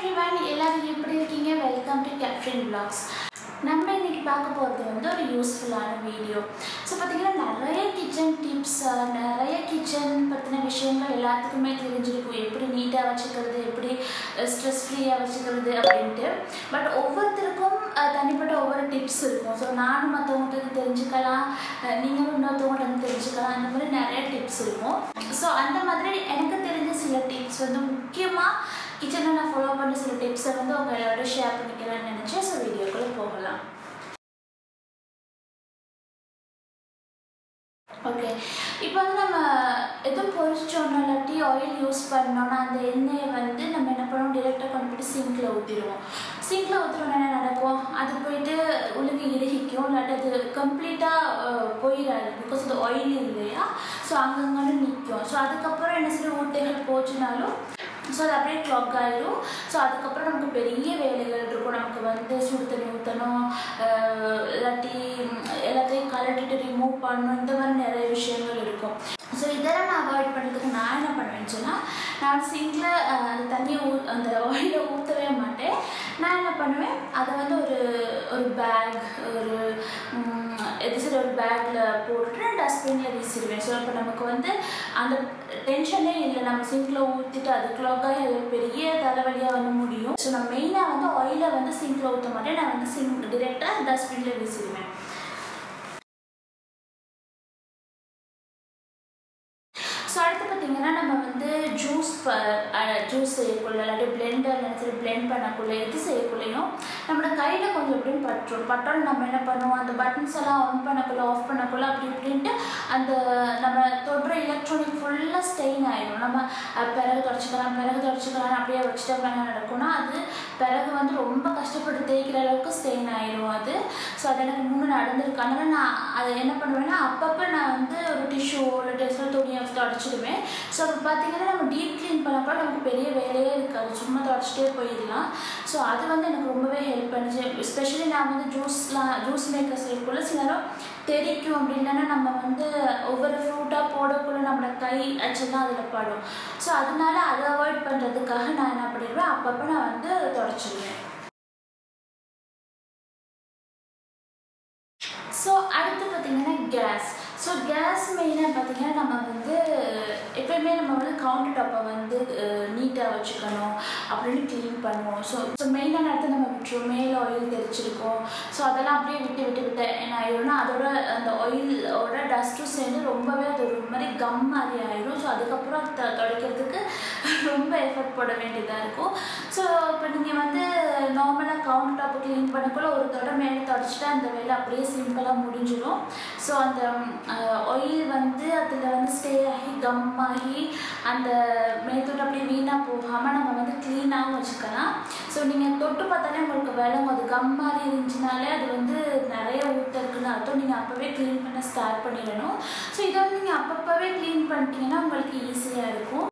everyone எல்லாரும் எப்படி இருக்கீங்க வெல்கம் டு கேப்டன் பிளாக்ஸ் நம்ம இன்னைக்கு பார்க்க போகிறது வந்து ஒரு யூஸ்ஃபுல்லான வீடியோ ஸோ பார்த்தீங்கன்னா நிறைய கிச்சன் டிப்ஸ் நிறைய கிச்சன் பற்றின விஷயங்கள் எல்லாத்துக்குமே தெரிஞ்சிருக்கும் எப்படி நீட்டாக வச்சுக்கிறது எப்படி ஸ்ட்ரெஸ் ஃப்ரீயாக வச்சுக்கிறது அப்படின்ட்டு பட் ஒவ்வொருத்தருக்கும் அஹ், தனிப்பட்ட ஒவ்வொரு டிப்ஸ் இருக்கும் ஸோ நானும் மற்றவங்கள்ட்ட தெரிஞ்சுக்கலாம் அஹ், நீங்களும் இன்னொருத்தவங்கள்ட்ட இருந்து தெரிஞ்சுக்கலாம் அந்த மாதிரி நிறைய டிப்ஸ் இருக்கும் ஸோ அந்த மாதிரி எனக்கு தெரிஞ்ச சில டிப்ஸ் வந்து முக்கியமாக கிச்சனில் நான் ஃபாலோ பண்ண சில டிப்ஸை வந்து உங்கள் எல்லாரோட ஷேர் பண்ணிக்கிறேன்னு நினச்சேன் ஸோ வீடியோக்குள்ளே போகலாம் ஓகே இப்போ வந்து நம்ம எதுவும் பொரிச்சோன்னா இல்லாட்டி ஆயில் யூஸ் பண்ணோன்னா அந்த எண்ணெயை வந்து நம்ம என்ன பண்ணுவோம் டிரெக்டாக கொண்டு போயிட்டு சிங்கில் ஊற்றிடுவோம் சிங்கில் ஊற்றுறோன்னா என்ன நடக்கும் அது போயிட்டு ஒழுங்கு இறுகிக்கும் இல்லாட்டி அது கம்ப்ளீட்டாக போயிடாது பிகாஸ் அது ஆயில் இல்லையா ஸோ அங்கங்கே நிற்கும் ஸோ அதுக்கப்புறம் என்ன சில ஊட்டைகள் போச்சுனாலும் ஸோ அது அப்படியே க்ளாக் ஆயிடும் ஸோ அதுக்கப்புறம் நமக்கு பெரிய வேலைகள் இருக்கும் நமக்கு வந்து சுடு தண்ணி ஊற்றணும் இல்லாட்டி ம், எல்லாத்தையும் கலட்டிட்டு ரிமூவ் பண்ணணும் இந்த மாதிரி நிறைய விஷயங்கள் இருக்கும் ஸோ இதெல்லாம் நான் அவாய்ட் பண்ணுறதுக்கு நான் என்ன பண்ணுவேன்னு சொன்னால் நான் சிங்கில் அந்த தண்ணியை ஊ அந்த ஆயிலை ஊற்றவே மாட்டேன் நான் என்ன பண்ணுவேன் அதை வந்து ஒரு ஒரு பேக் ஒரு ம், எது சரி ஒரு பேக்கில் போட்டுட்டு டஸ்ட்பினில் வீசிடுவேன் ஸோ இப்போ நமக்கு வந்து அந்த டென்ஷனே இல்லை நம்ம சிங்கில் ஊற்றிட்டு அதுக்குள்ளாக அது ஒரு பெரிய தலைவலியாக வந்து முடியும் ஸோ நான் மெயினாக வந்து ஆயிலை வந்து சிங்கில் ஊற்ற மாட்டேன் நான் வந்து சிங்க் டிரெக்டாக டஸ்ட்பினில் வீசிடுவேன் ஸோ அடுத்து பார்த்தீங்கன்னா நம்ம வந்து ஜூஸ் ஜூஸ் செய்யக்குள்ள இல்லாட்டி பிளெண்டர் நினச்சி பிளெண்ட் பண்ணக்குள்ள எது செய்யக்குள்ளேயும் நம்மளோட கையில் கொஞ்சம் எப்படியும் பற்றும் பட்டோன்னு நம்ம என்ன பண்ணுவோம் அந்த பட்டன்ஸ் எல்லாம் ஆன் பண்ணக்குள்ள ஆஃப் பண்ணக்குள்ள அப்படி இப்படின்ட்டு அந்த நம்ம தொடுற எலக்ட்ரானிக் ஃபுல்லாக ஸ்டெயின் ஆயிடும் நம்ம அஹ், பிறகு தொடச்சிக்கலாம் பிறகு தொடச்சிக்கலாம் அப்படியே வச்சுட்டோம்னா என்ன நடக்கும்னா அது பிறகு வந்து ரொம்ப கஷ்டப்பட்டு தேய்க்கிற அளவுக்கு ஸ்டெயின் ஆயிடும் அது ஸோ அது எனக்கு முன்னே நடந்திருக்கு அதனால் நான் அதை என்ன பண்ணுவேன்னா அப்பப்போ நான் வந்து ஒரு டிஷ்யூ ஒரு டெஸ்டல் துணியை வச்சு தொடச்சிடுவேன் ஸோ அது பார்த்தீங்கன்னா நம்ம டீப் க்ளீன் பண்ணப்போ நமக்கு பெரிய வேலையே இருக்காது சும்மா தொடச்சிட்டே போயிடலாம் ஸோ அது வந்து எனக்கு ரொம்பவே ஹெல்ப் பண்ணுச்சு எஸ்பெஷலி நான் வந்து ஜூஸ்லாம் ஜூஸ் மேக்கர் செய்யக்குள்ள சில நேரம் தெரிக்கும் அப்படின்னா நம்ம வந்து ஒவ்வொரு ஃப்ரூட்டாக போடக்குள்ள நம்மளோட கை அச்செல்லாம் அதில் படும் ஸோ அதனால அதை அவாய்ட் பண்ணுறதுக்காக நான் என்ன பண்ணிடுவேன் அப்பப்போ நான் வந்து தொடச்சிடுவேன் ஸோ அடுத்து பார்த்தீங்கன்னா கேஸ் ஸோ கேஸ் மெயினாக பார்த்தீங்கன்னா நம்ம வந்து எப்பயுமே நம்ம வந்து கவுண்டர் டாப்பை வந்து நீட்டாக வச்சுக்கணும் அப்படின்னு க்ளீன் பண்ணுவோம் ஸோ ஸோ மெயினான இடத்துல நம்ம விட்டுருவோம் மேலே ஆயில் தெரிச்சிருக்கோம் ஸோ அதெல்லாம் அப்படியே விட்டு விட்டு விட்டு என்ன ஆயிடும்னா அதோட அந்த ஆயிலோட டஸ்ட்டும் சேர்ந்து ரொம்பவே அது ஒரு மாதிரி கம் மாதிரி ஆயிடும் ஸோ அதுக்கப்புறம் த துடைக்கிறதுக்கு ரொம்ப எஃபர்ட் போட வேண்டியதாக இருக்கும் ஸோ இப்போ நீங்கள் வந்து நார்மலாக கவுண்டர் டாப்பை க்ளீன் பண்ணக்குள்ள ஒரு தடவை மேலே தொடச்சிட்டா அந்த வேலை அப்படியே சிம்பிளாக முடிஞ்சிடும் ஸோ அந்த ஆயில் வந்து அதில் வந்து ஸ்டே ஆகி கம் ஆகி அந்த மேத்தோட அப்படியே வீணாக போகாமல் நம்ம வந்து க்ளீனாகவும் வச்சுக்கலாம் ஸோ நீங்கள் தொட்டு பார்த்தாலே உங்களுக்கு விளங்கும் அது கம் மாதிரி இருந்துச்சுனாலே அது வந்து நிறைய ஊட்ட இருக்குன்னு அர்த்தம் நீங்கள் அப்போவே க்ளீன் பண்ண ஸ்டார்ட் பண்ணிடணும் ஸோ இதை வந்து நீங்கள் அப்பப்போவே க்ளீன் பண்ணிட்டீங்கன்னா உங்களுக்கு ஈஸியாக இருக்கும்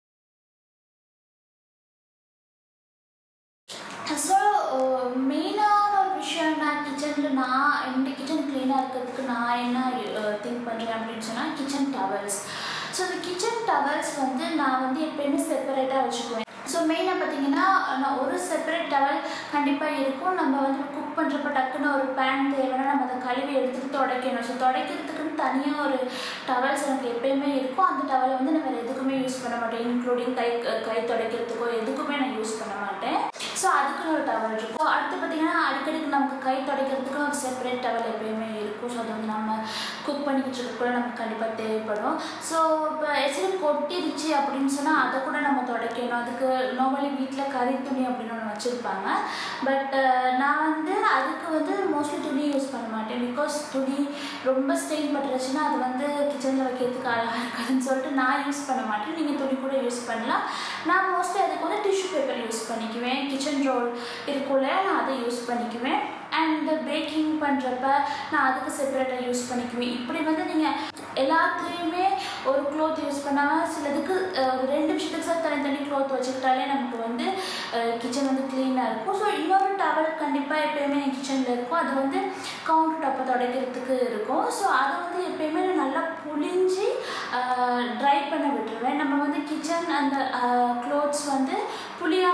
ஸோ மெயினான ஒரு விஷயம் நான் கிச்சனில் நான் எந்த கிச்சன் க்ளீனாக இருக்கிறதுக்கு நான் என்ன திங்க் பண்ணுறேன் அப்படின்னு சொன்னால் கிச்சன் டவல்ஸ் ஸோ இந்த கிச்சன் டவல்ஸ் வந்து நான் வந்து எப்பயுமே செப்பரேட்டாக வச்சுக்குவேன் ஸோ மெயினாக பார்த்தீங்கன்னா நான் ஒரு செப்பரேட் டவல் கண்டிப்பாக இருக்கும் நம்ம வந்து குக் பண்ணுறப்ப டக்குன்னு ஒரு பேன் தேவைன்னா நம்ம அதை கழுவி எடுத்துட்டு துடைக்கணும் ஸோ துடைக்கிறதுக்குன்னு தனியாக ஒரு டவல்ஸ் எனக்கு எப்பயுமே இருக்கும் அந்த டவலை வந்து நான் வேறு எதுக்குமே யூஸ் பண்ண மாட்டேன் இன்க்ளூடிங் கை கை துடைக்கிறதுக்கோ எதுக்குமே நான் யூஸ் பண்ண மாட்டேன் ஸோ அதுக்குன்னு ஒரு டவல் இருக்கும் அடுத்து பார்த்தீங்கன்னா அடிக்கடிக்கு நமக்கு கை துடைக்கிறதுக்குன்னு ஒரு செப்பரேட் டவல் எப்பயுமே இருக்கும் ஸோ அது வந்து நம்ம குக் பண்ணிக்கிட்டு இருக்கக்குள்ள நமக்கு கண்டிப்பாக தேவைப்படும் ஸோ இப்போ எசில் கொட்டிருச்சு அப்படின்னு சொன்னால் அதை கூட நம்ம துடைக்கணும் அதுக்கு நார்மலி வீட்டில் கறி துணி அப்படின்னு ஒன்று வச்சுருப்பாங்க பட் நான் வந்து அதுக்கு வந்து மோஸ்ட்லி துணி யூஸ் பண்ண மாட்டேன் பிகாஸ் துணி ரொம்ப ஸ்டெயின் பட்டுருச்சுன்னா அது வந்து கிச்சனில் வைக்கிறதுக்கு அழகாக இருக்காதுன்னு சொல்லிட்டு நான் யூஸ் பண்ண மாட்டேன் நீங்கள் துணி கூட யூஸ் பண்ணலாம் நான் மோஸ்ட்லி அதுக்கு வந்து டிஷ்யூ பேப்பர் யூஸ் பண்ணிக்குவேன் கிச்சன் ரோல் இருக்குள்ள நான் அதை யூஸ் பண்ணிக்குவேன் அண்ட் பேக்கிங் பண்ணுறப்ப நான் அதுக்கு செப்பரேட்டாக யூஸ் பண்ணிக்குவேன் இப்படி வந்து நீங்கள் எல்லாத்துலேயுமே ஒரு க்ளோத் யூஸ் பண்ணாமல் சிலதுக்கு அஹ், ஒரு ரெண்டு விஷயத்துக்கு சார் தனித்தனி க்ளோத் வச்சுக்கிட்டாலே நமக்கு வந்து கிச்சன் வந்து க்ளீனாக இருக்கும் ஸோ இன்னொரு டவல் கண்டிப்பாக எப்பயுமே என் கிச்சனில் இருக்கும் அது வந்து கவுண்டர் டாப்பை துடைக்கிறதுக்கு இருக்கும் ஸோ அதை வந்து எப்பயுமே நான் நல்லா புழிஞ்சு ட்ரை பண்ண விட்டுருவேன் நம்ம வந்து கிச்சன் அந்த க்ளோத்ஸ் வந்து புளியாமல்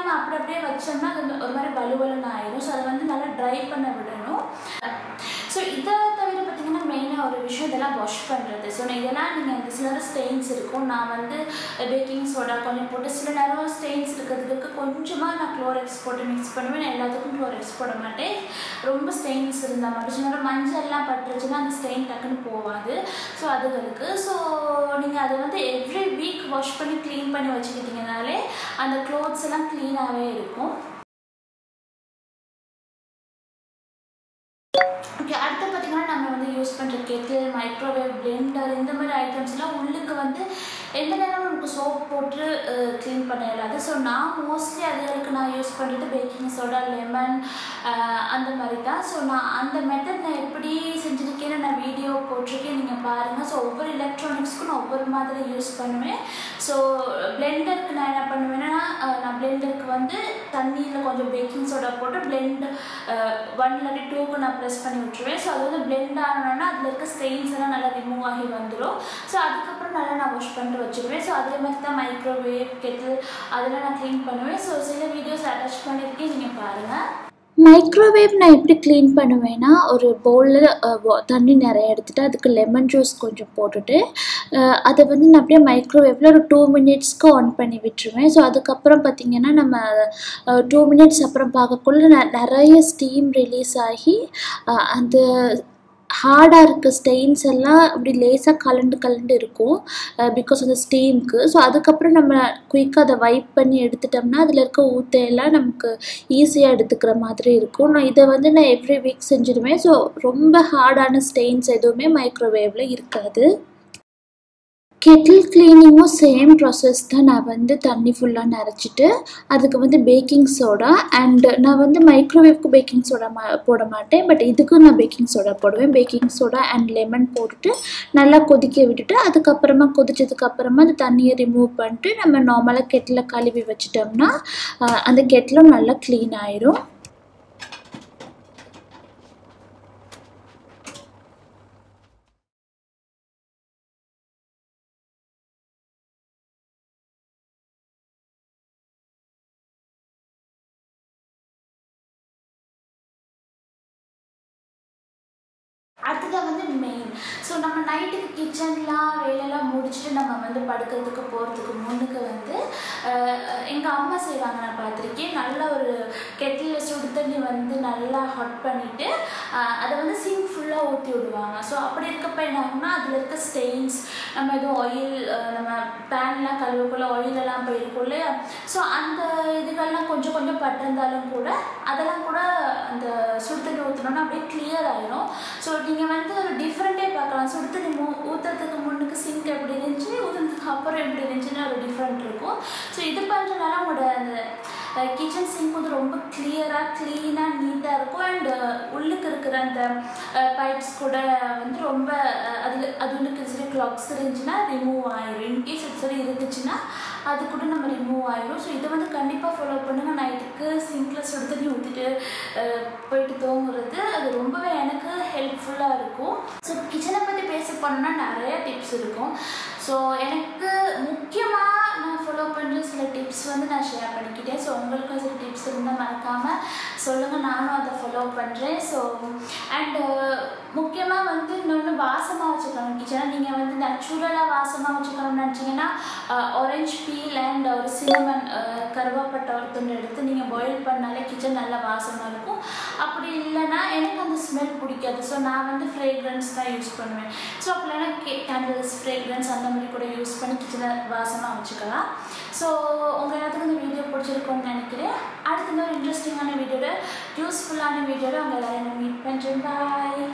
நம்ம அப்படி அப்படியே வச்சோம்னா அது வந்து ஒரு மாதிரி வலுவலுன்னு ஆயிடும் ஸோ அதை வந்து நல்லா ட்ரை பண்ண விடணும் ஸோ இதை தவிர பார்த்தீங்கன்னா மெயினாக ஒரு விஷயம் இதெல்லாம் வாஷ் பண்ணுறது ஸோ இதெல்லாம் நீங்கள் இந்த சில ஸ்டெயின்ஸ் இருக்கும் நான் வந்து பேக்கிங் சோடா கொஞ்சம் போட்டு சில நேரம் ஸ்டெயின்ஸ் இருக்கிறதுக்கு கொஞ்சமாக நான் குளோரெக்ஸ் போட்டு மிக்ஸ் பண்ணுவேன் நான் எல்லாத்துக்கும் குளோரெக்ஸ் போட மாட்டேன் ரொம்ப ஸ்டெயின்ஸ் இருந்தால் மட்டும் சில நேரம் மஞ்சள்லாம் பட்டுருச்சுன்னா அந்த ஸ்டெயின் டக்குன்னு போகாது ஸோ அதுகளுக்கு ஸோ நீங்கள் அதை வந்து எவ்ரி வீக் வாஷ் பண்ணி க்ளீன் பண்ணி வச்சுக்கிட்டிங்கனாலே அந்த க்ளோத்ஸ் எல்லாம் க்ளீனாகவே இருக்கும் ஓகே அடுத்து பார்த்தீங்கன்னா நம்ம வந்து யூஸ் பண்ணுற கெட்டில் மைக்ரோவேவ் பிளெண்டர் இந்த மாதிரி ஐட்டம்ஸ்லாம் உள்ளுக்கு வந்து எந்த நேரம் நமக்கு சோப் போட்டு க்ளீன் பண்ண இயலாது ஸோ நான் மோஸ்ட்லி அதுகளுக்கு நான் யூஸ் பண்ணுறது பேக்கிங் சோடா லெமன் அந்த மாதிரி தான் ஸோ நான் அந்த மெத்தட் நான் எப்படி செஞ்சுருக்கேன்னு நான் வீடியோ போட்டிருக்கேன் நீங்கள் பாருங்கள் ஸோ ஒவ்வொரு எலக்ட்ரானிக்ஸ்க்கும் நான் ஒவ்வொரு மாதிரி யூஸ் பண்ணுவேன் ஸோ பிளெண்டருக்கு நான் என்ன பண்ணுவேன்னா நான் பிளெண்டருக்கு வந்து தண்ணியில் கொஞ்சம் பேக்கிங் சோடா போட்டு பிளெண்ட் ஒன் இல்லாட்டி டூக்கு நான் ப்ரெஸ் பண்ணி விட்டுருவேன் ஸோ அது வந்து பிளெண்ட் ஆனோன்னா அதில் இருக்க ஸ்டெயின்ஸ் எல்லாம் நல்லா ரிமூவ் ஆகி வந்துடும் ஸோ அதுக்கப்புறம் நல்லா நான் வாஷ் பண்ணிட்டு வச்சுருவேன் ஸோ அதே மாதிரி தான் மைக்ரோவேவ் கெட்டில் அதெல்லாம் நான் க்ளீன் பண்ணுவேன் ஸோ சில வீடியோஸ் அட்டாச் பண்ணியிருக்கேன் நீங்கள் பாருங்கள் மைக்ரோவேவ் நான் எப்படி க்ளீன் பண்ணுவேன்னா ஒரு பவுலில் தண்ணி நிறைய எடுத்துகிட்டு அதுக்கு லெமன் ஜூஸ் கொஞ்சம் போட்டுட்டு அதை வந்து நான் அப்படியே மைக்ரோவேவில் ஒரு டூ மினிட்ஸ்க்கு ஆன் பண்ணி விட்டுருவேன் ஸோ அதுக்கப்புறம் பார்த்திங்கன்னா நம்ம டூ மினிட்ஸ் அப்புறம் பார்க்கக்குள்ள ந நிறைய ஸ்டீம் ரிலீஸ் ஆகி அந்த ஹார்டாக இருக்க ஸ்டெயின்ஸ் எல்லாம் அப்படி லேசாக கலண்டு கலண்டு இருக்கும் பிகாஸ் அந்த ஸ்டீம்க்கு ஸோ அதுக்கப்புறம் நம்ம குயிக்காக அதை வைப் பண்ணி எடுத்துட்டோம்னா அதில் இருக்க ஊத்தையெல்லாம் நமக்கு ஈஸியாக எடுத்துக்கிற மாதிரி இருக்கும் நான் இதை வந்து நான் எவ்ரி வீக் செஞ்சுடுவேன் ஸோ ரொம்ப ஹார்டான ஸ்டெயின்ஸ் எதுவுமே மைக்ரோவேவில் இருக்காது கெட்டில் க்ளீனிங்கும் சேம் ப்ராசஸ் தான் நான் வந்து தண்ணி ஃபுல்லாக நிறச்சிட்டு அதுக்கு வந்து பேக்கிங் சோடா அண்டு நான் வந்து மைக்ரோவேவ்க்கு பேக்கிங் சோடா மா போட மாட்டேன் பட் இதுக்கும் நான் பேக்கிங் சோடா போடுவேன் பேக்கிங் சோடா அண்ட் லெமன் போட்டுட்டு நல்லா கொதிக்க விட்டுட்டு அதுக்கப்புறமா கொதிச்சதுக்கப்புறமா அந்த தண்ணியை ரிமூவ் பண்ணிட்டு நம்ம நார்மலாக கெட்டில் கழுவி வச்சிட்டோம்னா அந்த கெட்டிலும் நல்லா க்ளீன் ஆயிரும் அடுத்ததாக வந்து மெயின் ஸோ நம்ம நைட்டுக்கு கிச்சன்லாம் வேலையெல்லாம் முடிச்சுட்டு நம்ம வந்து படுக்கிறதுக்கு போகிறதுக்கு முன்னுக்கு வந்து எங்கள் அம்மா செய்வாங்க நான் பார்த்துருக்கேன் நல்ல ஒரு கெட்டில் சுடு தண்ணி வந்து நல்லா ஹாட் பண்ணிவிட்டு அதை வந்து சிங்க் ஃபுல்லாக ஊற்றி விடுவாங்க ஸோ அப்படி இருக்கப்ப என்ன ஆகும்னா அதில் இருக்க ஸ்டெயின்ஸ் நம்ம எதுவும் ஆயில் நம்ம பேன்லாம் கழுவுக்குள்ள ஆயிலெல்லாம் போயிருக்கோம் இல்லையா ஸோ அந்த இதுகள்லாம் கொஞ்சம் கொஞ்சம் பட்டிருந்தாலும் கூட அதெல்லாம் கூட அந்த சுடு தண்ணி ஊற்றினோன்னா அப்படியே கிளியர் ஆகிடும் ஸோ நீங்கள் வந்து ஒரு டிஃப்ரெண்ட்டே பார்க்கலாம் சுடு தண்ணி மூ ஊற்றுறதுக்கு முன்னுக்கு சிங்க் எப்படி இருந்துச்சு ஊற்றுறதுக்கு அப்புறம் எப்படி இருந்துச்சுன்னு ஒரு டிஃப்ரெண்ட் இருக்கும் ஸோ இது பண்ணுறதுனால உங்களோட அந்த கிச்சன் சிங்க் வந்து ரொம்ப கிளியராக க்ளீனாக நீட்டாக இருக்கும் அண்ட் உள்ளுக்கு இருக்கிற அந்த பைப்ஸ் கூட வந்து ரொம்ப அதில் அது உள்ளுக்கு சரி கிளாக்ஸ் இருந்துச்சுன்னா ரிமூவ் ஆயிடும் இன்கேஸ் இது சரி இருந்துச்சுன்னா அது கூட நம்ம ரிமூவ் ஆயிடும் ஸோ இதை வந்து கண்டிப்பாக ஃபாலோ பண்ணுங்கள் நைட்டுக்கு சிங்கில் சுடு தண்ணி ஊற்றிட்டு போயிட்டு தூங்குறது அது ரொம்பவே எனக்கு ஹெல்ப்ஃபுல்லாக இருக்கும் ஸோ கிச்சனை பற்றி பேச போனோம்னா நிறைய டிப்ஸ் இருக்கும் ஸோ எனக்கு முக்கியமாக நான் ஃபாலோ பண்ணுற சில டிப்ஸ் வந்து நான் ஷேர் பண்ணிக்கிட்டேன் ஸோ உங்களுக்கும் சில டிப்ஸ் இருந்தால் மறக்காமல் சொல்லுங்கள் நானும் அதை ஃபாலோ பண்ணுறேன் ஸோ அண்டு முக்கியமாக வந்து இன்னொன்று வாசமாக வச்சுக்கணும் கிச்சனை நீங்கள் வந்து நேச்சுரலாக வாசமாக வச்சுக்கணும்னு நினச்சிங்கன்னா ஆரஞ்ச் பீல் அண்ட் ஒரு சினமன் கருவாப்பட்டை ஒரு துண்டு எடுத்து நீங்கள் பாயில் பண்ணாலே கிச்சன் நல்லா வாசமாக இருக்கும் அப்படி இல்லைன்னா எனக்கு அந்த ஸ்மெல் பிடிக்காது ஸோ நான் வந்து ஃப்ரேக்ரன்ஸ் தான் யூஸ் பண்ணுவேன் ஸோ அப்படின்னா கே கேண்டில்ஸ் ஃப்ரேக்ரன்ஸ் அந்த மாதிரி கூட யூஸ் பண்ணி கிச்சனை வாசமாக வச்சுக்கலாம் ஸோ உங்கள் எல்லாத்துக்கும் இந்த வீடியோ பிடிச்சிருக்கோன்னு நினைக்கிறேன் அடுத்த ஒரு இன்ட்ரெஸ்டிங்கான வீடியோட யூஸ்ஃபுல்லான வீடியோட உங்கள் எல்லாரும் மீட் பண்ணுறேன் பாய்